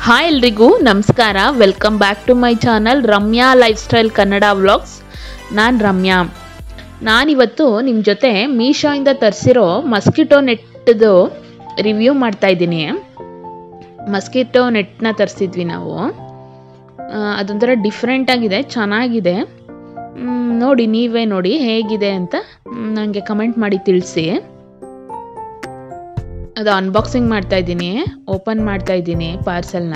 hi ಎಲ್ರಿಗೂ ನಮಸ್ಕಾರ welcome back to my channel Ramya lifestyle Kannada vlogs ನಾನು ರಮ್ಯಾ ನಾನಿವತ್ತು ನಿಮ್ಮ ಜೊತೆ ಮೀಶೋಯಿಂದ ತರಿಸಿರೋ ಮಸ್ಕಿಟೋ ನೆಟ್ಟದು ರಿವ್ಯೂ ಮಾಡ್ತಾ ಇದ್ದೀನಿ ಮಸ್ಕಿಟೋ ನೆಟ್ನ ತರಿಸಿದ್ವಿ ನಾವು ಆ, ಅದೊಂಥರ ಡಿಫ್ರೆಂಟ್ ಆಗಿದೆ ಚೆನ್ನಾಗಿದೆ ಮ್, ನೋಡಿ ನೀವೇ ನೋಡಿ ಹೇಗಿದೆ ಅಂತ ನನಗೆ ಕಮೆಂಟ್ ಮಾಡಿ ತಿಳಿಸಿ ಅದು ಅನ್ಬಾಕ್ಸಿಂಗ್ ಮಾಡ್ತಾ ಇದ್ದೀನಿ ಓಪನ್ ಮಾಡ್ತಾ ಇದ್ದೀನಿ ಪಾರ್ಸಲ್ನ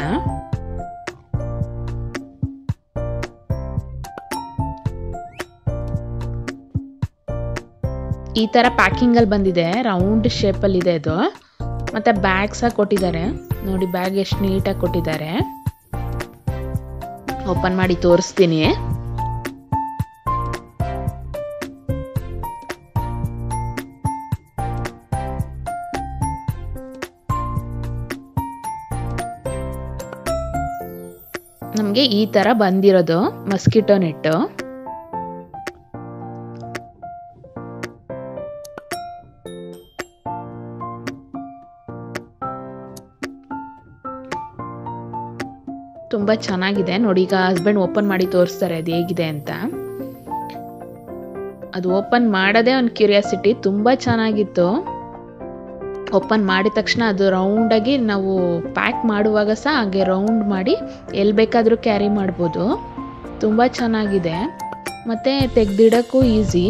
ಈ ಥರ ಪ್ಯಾಕಿಂಗಲ್ಲಿ ಬಂದಿದೆ ರೌಂಡ್ ಶೇಪಲ್ಲಿ ಇದೆ ಅದು ಮತ್ತು ಬ್ಯಾಗ್ ಸಹ ಕೊಟ್ಟಿದ್ದಾರೆ ನೋಡಿ ಬ್ಯಾಗ್ ಎಷ್ಟು ನೀಟಾಗಿ ಕೊಟ್ಟಿದ್ದಾರೆ ಓಪನ್ ಮಾಡಿ ತೋರಿಸ್ತೀನಿ ನಮಗೆ ಈ ಥರ ಬಂದಿರೋದು ಮಸ್ಕಿಟೋ ನೆಟ್ಟು ತುಂಬ ಚೆನ್ನಾಗಿದೆ ನೋಡಿ ಈಗ ಹಸ್ಬೆಂಡ್ ಓಪನ್ ಮಾಡಿ ತೋರಿಸ್ತಾರೆ ಅದು ಹೇಗಿದೆ ಅಂತ ಅದು ಓಪನ್ ಮಾಡೋದೇ ಒಂದು ಕ್ಯೂರಿಯಾಸಿಟಿ ತುಂಬ ಚೆನ್ನಾಗಿತ್ತು ಓಪನ್ ಮಾಡಿದ ತಕ್ಷಣ ಅದು ರೌಂಡಾಗಿ ನಾವು ಪ್ಯಾಕ್ ಮಾಡುವಾಗ ಸಹ ಹಾಗೆ ರೌಂಡ್ ಮಾಡಿ ಎಲ್ಲಿ ಬೇಕಾದರೂ ಕ್ಯಾರಿ ಮಾಡ್ಬೋದು ತುಂಬ ಚೆನ್ನಾಗಿದೆ ಮತ್ತು ತೆಗ್ದಿಡೋಕ್ಕೂ ಈಸಿ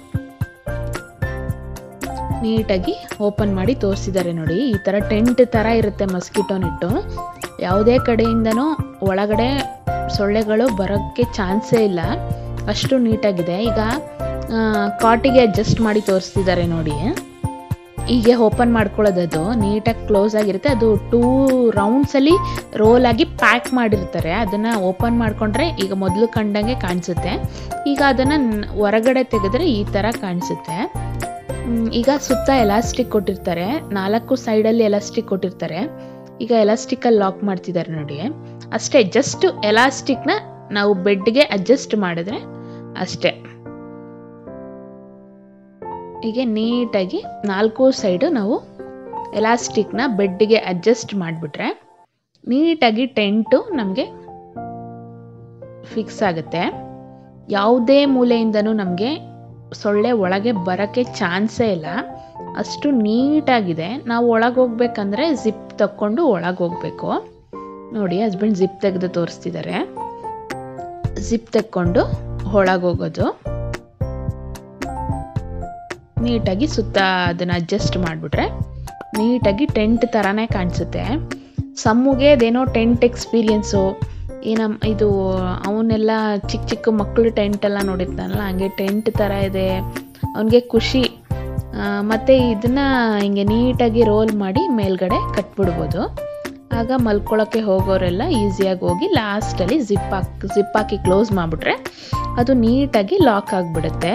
ನೀಟಾಗಿ ಓಪನ್ ಮಾಡಿ ತೋರಿಸಿದ್ದಾರೆ ನೋಡಿ ಈ ಥರ ಟೆಂಟ್ ಥರ ಇರುತ್ತೆ ಮಸ್ಕಿಟೋ ನೆಟ್ಟು ಯಾವುದೇ ಕಡೆಯಿಂದನೂ ಒಳಗಡೆ ಸೊಳ್ಳೆಗಳು ಬರೋಕ್ಕೆ ಚಾನ್ಸೇ ಇಲ್ಲ ಅಷ್ಟು ನೀಟಾಗಿದೆ ಈಗ ಕಾಟಿಗೆ ಅಡ್ಜಸ್ಟ್ ಮಾಡಿ ತೋರಿಸ್ತಿದ್ದಾರೆ ನೋಡಿ ಹೀಗೆ ಓಪನ್ ಮಾಡ್ಕೊಳ್ಳೋದದು ನೀಟಾಗಿ ಕ್ಲೋಸ್ ಆಗಿರುತ್ತೆ ಅದು ಟೂ ರೌಂಡ್ಸಲ್ಲಿ ರೋಲ್ ಆಗಿ ಪ್ಯಾಕ್ ಮಾಡಿರ್ತಾರೆ ಅದನ್ನು ಓಪನ್ ಮಾಡಿಕೊಂಡ್ರೆ ಈಗ ಮೊದಲು ಕಂಡಂಗೆ ಕಾಣಿಸುತ್ತೆ ಈಗ ಅದನ್ನು ಹೊರಗಡೆ ತೆಗೆದ್ರೆ ಈ ಥರ ಕಾಣಿಸುತ್ತೆ ಮ್, ಈಗ ಸುತ್ತ ಎಲಾಸ್ಟಿಕ್ ಕೊಟ್ಟಿರ್ತಾರೆ ನಾಲ್ಕು ಸೈಡಲ್ಲಿ ಎಲಾಸ್ಟಿಕ್ ಕೊಟ್ಟಿರ್ತಾರೆ ಈಗ ಎಲಾಸ್ಟಿಕಲ್ಲಿ ಲಾಕ್ ಮಾಡ್ತಿದ್ದಾರೆ ನೋಡಿ ಅಷ್ಟೇ ಜಸ್ಟ್ ಎಲಾಸ್ಟಿಕ್ನ ನಾವು ಬೆಡ್ಗೆ ಅಡ್ಜಸ್ಟ್ ಮಾಡಿದ್ರೆ ಅಷ್ಟೇ ಹೀಗೆ ನೀಟಾಗಿ ನಾಲ್ಕು ಸೈಡು ನಾವು ಎಲಾಸ್ಟಿಕ್ನ ಬೆಡ್ಗೆ ಅಡ್ಜಸ್ಟ್ ಮಾಡಿಬಿಟ್ರೆ ನೀಟಾಗಿ ಟೆಂಟು ನಮಗೆ ಫಿಕ್ಸ್ ಆಗುತ್ತೆ ಯಾವುದೇ ಮೂಲೆಯಿಂದನೂ ನಮಗೆ ಸೊಳ್ಳೆ ಒಳಗೆ ಬರೋಕ್ಕೆ ಚಾನ್ಸೇ ಇಲ್ಲ ಅಷ್ಟು ನೀಟಾಗಿದೆ ನಾವು ಒಳಗೆ ಹೋಗ್ಬೇಕಂದ್ರೆ ಜಿಪ್ ತಕ್ಕೊಂಡು ಒಳಗೆ ಹೋಗ್ಬೇಕು ನೋಡಿ ಹಸ್ಬೆಂಡ್ ಜಿಪ್ ತೆಗೆದು ತೋರಿಸ್ತಿದ್ದಾರೆ ಜಿಪ್ ತೆಕ್ಕೊಂಡು ಒಳಗೆ ಹೋಗೋದು ನೀಟಾಗಿ ಸುತ್ತ ಅದನ್ನು ಅಡ್ಜಸ್ಟ್ ಮಾಡಿಬಿಟ್ರೆ ನೀಟಾಗಿ ಟೆಂಟ್ ಥರನೇ ಕಾಣಿಸುತ್ತೆ ಸಮ್முಗೆ ಅದೇನೋ ಟೆಂಟ್ ಎಕ್ಸ್ಪೀರಿಯನ್ಸು ಏನಮ್ ಇದು ಅವನ್ನೆಲ್ಲ ಚಿಕ್ಕ ಚಿಕ್ಕ ಮಕ್ಕಳು ಟೆಂಟ್ ಎಲ್ಲ ನೋಡಿರ್ತಾನಲ್ಲ ಹಂಗೆ ಟೆಂಟ್ ಥರ ಇದೆ ಅವನಿಗೆ ಖುಷಿ ಆ, ಮತ್ತೆ ಇದನ್ನ ಹಿಂಗೆ ನೀಟಾಗಿ ರೋಲ್ ಮಾಡಿ ಮೇಲ್ಗಡೆ ಕಟ್ಬಿಡ್ಬೋದು ಆಗ ಮಲ್ಕೊಳ್ಳೋಕ್ಕೆ ಹೋಗೋರೆಲ್ಲ ಈಸಿಯಾಗಿ ಹೋಗಿ ಲಾಸ್ಟಲ್ಲಿ ಜಿಪ್ ಹಾಕಿ ಜಿಪ್ ಹಾಕಿ ಕ್ಲೋಸ್ ಮಾಡಿಬಿಟ್ರೆ ಅದು ನೀಟಾಗಿ ಲಾಕ್ ಆಗಿಬಿಡುತ್ತೆ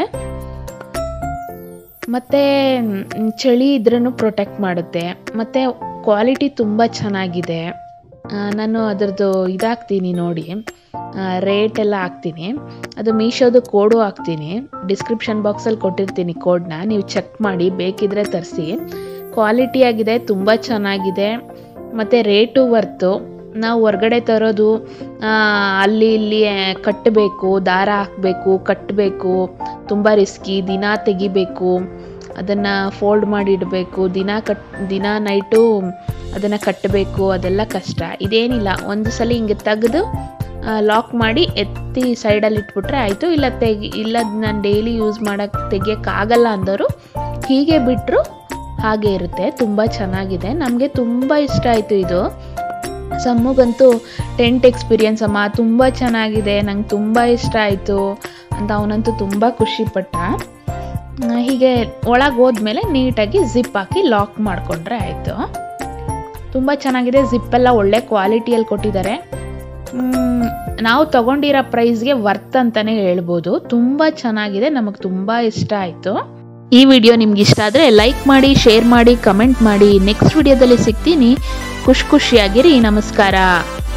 ಮತ್ತು ಚಳಿ ಇದ್ರೂ ಪ್ರೊಟೆಕ್ಟ್ ಮಾಡುತ್ತೆ ಮತ್ತು ಕ್ವಾಲಿಟಿ ತುಂಬ ಚೆನ್ನಾಗಿದೆ ಆ, ನಾನು ಅದರದ್ದು ಇದಾಕ್ತೀನಿ ನೋಡಿ ರೇಟ್ ಎಲ್ಲ ಹಾಕ್ತೀನಿ ಅದು ಮೀಶೋದು ಕೋಡು ಹಾಕ್ತೀನಿ ಡಿಸ್ಕ್ರಿಪ್ಷನ್ ಬಾಕ್ಸಲ್ಲಿ ಕೊಟ್ಟಿರ್ತೀನಿ ಕೋಡ್ನ ನೀವು ಚೆಕ್ ಮಾಡಿ ಬೇಕಿದ್ರೆ ತರಿಸಿ ಕ್ವಾಲಿಟಿ ಆಗಿದೆ ತುಂಬ ಚೆನ್ನಾಗಿದೆ ಮತ್ತು ರೇಟು ವರ್ತು ನಾವು ಹೊರ್ಗಡೆ ತರೋದು ಆ, ಅಲ್ಲಿ ಇಲ್ಲಿ ಕಟ್ಟಬೇಕು ದಾರ ಹಾಕಬೇಕು ಕಟ್ಟಬೇಕು ತುಂಬ ರಿಸ್ಕಿ ದಿನ ತೆಗಿಬೇಕು ಅದನ್ನು ಫೋಲ್ಡ್ ಮಾಡಿ ಇಡಬೇಕು ದಿನ ಕಟ್ ದಿನ ನೈಟು ಅದನ್ನು ಕಟ್ಟಬೇಕು ಅದೆಲ್ಲ ಕಷ್ಟ ಇದೇನಿಲ್ಲ ಒಂದು ಸಲ ಹಿಂಗೆ ತೆಗೆದು ಲಾಕ್ ಮಾಡಿ ಎತ್ತಿ ಸೈಡಲ್ಲಿ ಇಟ್ಬಿಟ್ರೆ ಆಯಿತು ಇಲ್ಲ ತೆಗಿ ಇಲ್ಲ ನಾನು ಡೈಲಿ ಯೂಸ್ ಮಾಡೋಕ್ಕೆ ತೆಗಿಯೋಕ್ಕಾಗಲ್ಲ ಅಂದವರು ಹೀಗೆ ಬಿಟ್ಟರು ಹಾಗೆ ಇರುತ್ತೆ ತುಂಬ ಚೆನ್ನಾಗಿದೆ ನಮಗೆ ತುಂಬ ಇಷ್ಟ ಆಯಿತು ಇದು ಸಮ್ಮಗಂತೂ ಟೆಂಟ್ ಎಕ್ಸ್ಪೀರಿಯನ್ಸ್ ಅಮ್ಮ ತುಂಬ ಚೆನ್ನಾಗಿದೆ ನಂಗೆ ತುಂಬ ಇಷ್ಟ ಆಯಿತು ಅಂತ ಅವನಂತೂ ತುಂಬ ಖುಷಿಪಟ್ಟ ಆ, ಹೀಗೆ ಒಳಗೆ ಹೋದ್ಮೇಲೆ ನೀಟಾಗಿ ಜಿಪ್ ಹಾಕಿ ಲಾಕ್ ಮಾಡಿಕೊಂಡ್ರೆ ಆಯಿತು ತುಂಬ ಚೆನ್ನಾಗಿದೆ ಜಿಪ್ಪೆಲ್ಲ ಒಳ್ಳೆ ಕ್ವಾಲಿಟಿಯಲ್ಲಿ ಕೊಟ್ಟಿದ್ದಾರೆ ಮ್, ನಾವು ತಗೊಂಡಿರೋ ಪ್ರೈಸ್ಗೆ ವರ್ತ್ ಅಂತಲೇ ಹೇಳ್ಬೋದು ತುಂಬ ಚೆನ್ನಾಗಿದೆ ನಮಗೆ ತುಂಬ ಇಷ್ಟ ಆಯಿತು ಈ ವಿಡಿಯೋ ನಿಮ್ಗೆ ಇಷ್ಟ ಆದರೆ ಲೈಕ್ ಮಾಡಿ ಶೇರ್ ಮಾಡಿ ಕಮೆಂಟ್ ಮಾಡಿ ನೆಕ್ಸ್ಟ್ ವಿಡಿಯೋದಲ್ಲಿ ಸಿಗ್ತೀನಿ ಖುಷಿ ಖುಷಿಯಾಗಿರಿ ನಮಸ್ಕಾರ